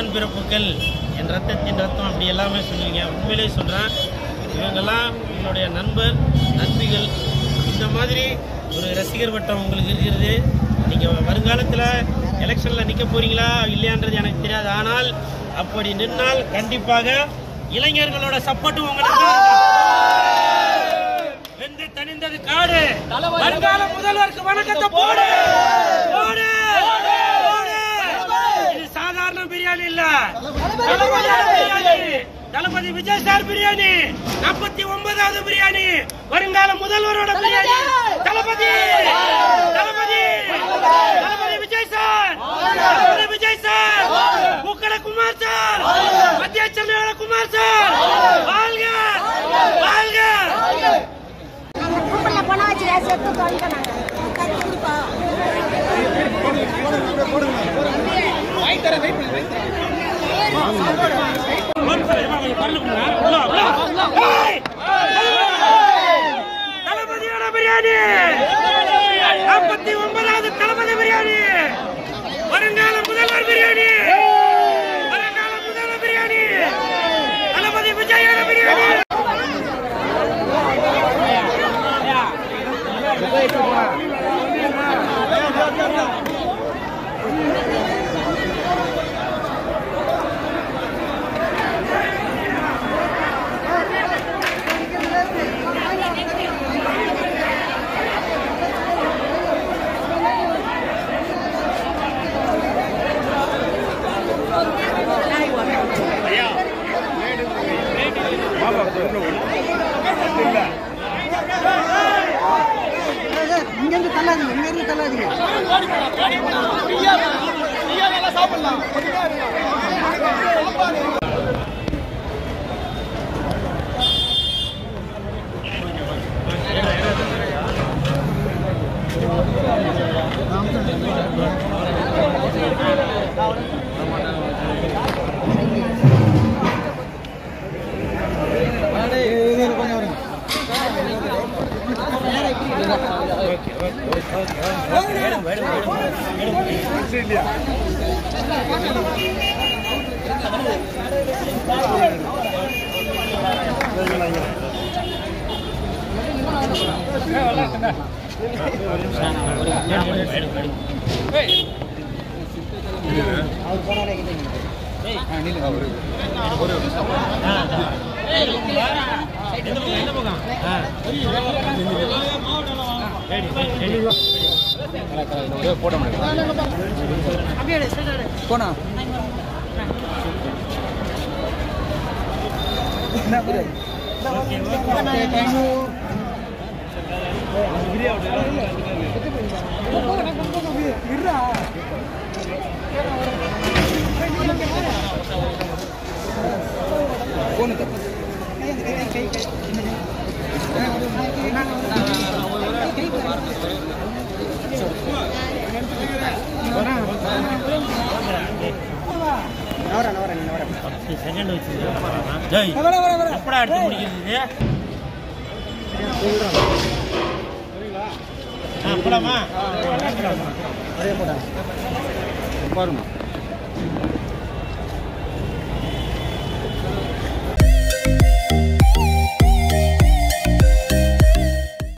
உடன்பிறப்புகள் என் ரத்தத்தின் ரத்தம் அப்படி எல்லாமே சொல்லுவீங்க உண்மையிலே சொல்கிறேன் இவங்கெல்லாம் உங்களுடைய நண்பர் நண்பிகள் இந்த மாதிரி ஒரு ரசிகர் வட்டம் உங்களுக்கு இருக்கிறது நீங்கள் வருங்காலத்தில் எலெக்ஷனில் நிற்க போறீங்களா இல்லையான்றது எனக்கு தெரியாது ஆனால் அப்படி நின்னால் கண்டிப்பாக இளைஞர்களோட சப்போர்ட்டும் உங்களுக்கு தான் இருக்கும். வெந்து தணிந்தது காடு வருங்கால முதல்வருக்கு வணக்கத்தை போடு போடு போடு. இது சாதாரண பிரியாணி இல்ல தளபதியோட பிரியாணி தளபதி விஜய் சார் பிரியாணி நாற்பத்தி ஒன்பதாவது பிரியாணி வருங்கால முதல்வரோட பிரியாணி தளபதி தளபதி தளபதி விஜய் சார் தளபதி விஜய் சார் முக்கட குமார் சார் மத்திய சென்னையோட குமார் சார் வாழ்க வாழ்க கூப்பிடல போனா வச்சு செத்து தொலைக்க நாங்க தளபதியோட பிரியாணி நாற்பத்தி ஒன்பதாவது தளபதி பிரியாணி வருங்கால முதல்வர் பிரியாணி வருங்கால முதல்வர் பிரியாணி தளபதி விஜயோட பிரியாணி இங்கிருந்து தள்ளாதீங்க இங்கிருந்து தள்ளாதீங்க கொஞ்சம் வருங்க போனா செகண்ட் வச்சு ஜெய் எப்படா எடுத்து முடிக்கிறது ஆ, போலாமா பாருங்க